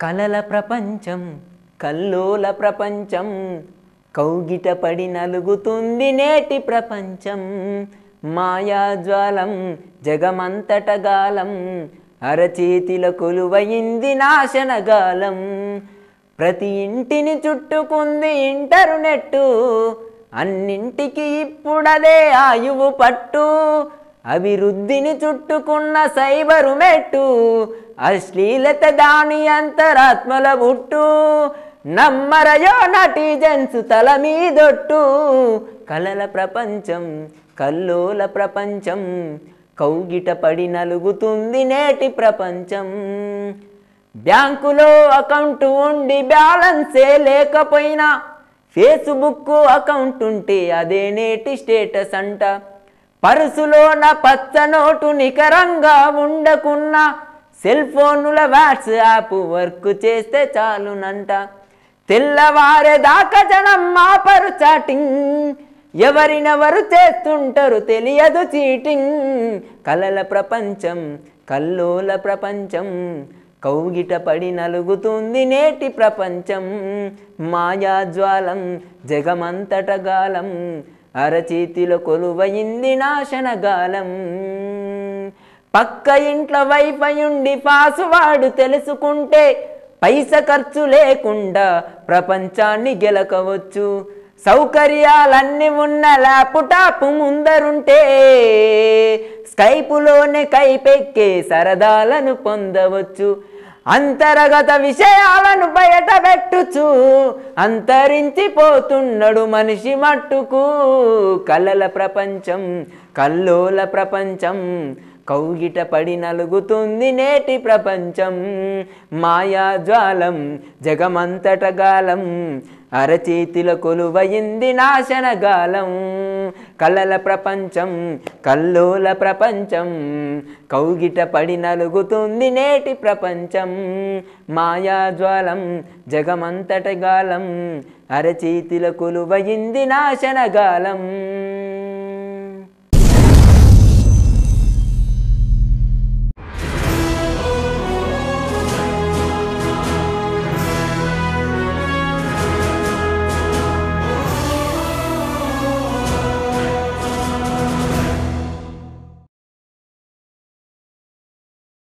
కలల ప్రపంచం కల్లోల ప్రపంచం కౌగిట పడి నలుగుతుంది నేటి ప్రపంచం మాయాజ్వాలం జగమంతట గాలం అరచేతిల కొలువయింది నాశనగాలం ప్రతి ఇంటిని చుట్టుకుంది ఇంటర్నెట్టు అన్నింటికి ఇప్పుడదే ఆయువు పట్టు అభివృద్ధిని చుట్టుకున్న సైబరు మెట్టు అశ్లీలత దాని అంతరాత్మల బుట్టు నమ్మరయో నటీజన్స్ తల మీదొట్టు కలల ప్రపంచం కల్లోల ప్రపంచం కౌగిట పడి నలుగుతుంది నేటి ప్రపంచం బ్యాంకులో అకౌంట్ ఉండి బ్యాలెన్సే లేకపోయినా ఫేస్బుక్ అకౌంట్ ఉంటే అదే నేటి స్టేటస్ అంట పరుసులోన పచ్చ నోటు నికరంగా ఉండకున్నా సెల్ ఫోనుల వాట్సాప్ వర్క్ చేస్తే చాలునంట తెల్లవారేదాకా జనం మాపరు చాటింగ్ ఎవరినెవరు చేస్తుంటారు తెలియదు చీటింగ్ కలల ప్రపంచం కల్లోల ప్రపంచం కౌగిట పడి నలుగుతుంది నేటి ప్రపంచం మాయాజ్వాలం జగమంతట గాలం అరచేతిలో కొలువయింది నాశనగాలం పక్క ఇంట్లో వైఫై ఉండి పాసువాడు తెలుసుకుంటే పైస ఖర్చు లేకుండా ప్రపంచాన్ని గెలకవచ్చు సౌకర్యాలన్నీ ఉన్న ల్యాప్టాప్ ముందరుంటే స్కైపులోనే కైపెక్కే సరదాలను పొందవచ్చు అంతర్గత విషయాలను బయట పెట్టుచు అంతరించిపోతున్నాడు మనిషి మట్టుకు కలల ప్రపంచం కల్లోల ప్రపంచం కౌగిట పడి నలుగుతుంది నేటి ప్రపంచం మాయాజ్వాలం జగమంతట గాలం అరచేతిల కొలువయింది నాశనగాలం కలల ప్రపంచం కల్లోల ప్రపంచం కౌగిట పడి నలుగుతుంది నేటి ప్రపంచం మాయాజ్వాలం జగమంతట గాలం అరచేతిల కొలువయింది నాశనగాలం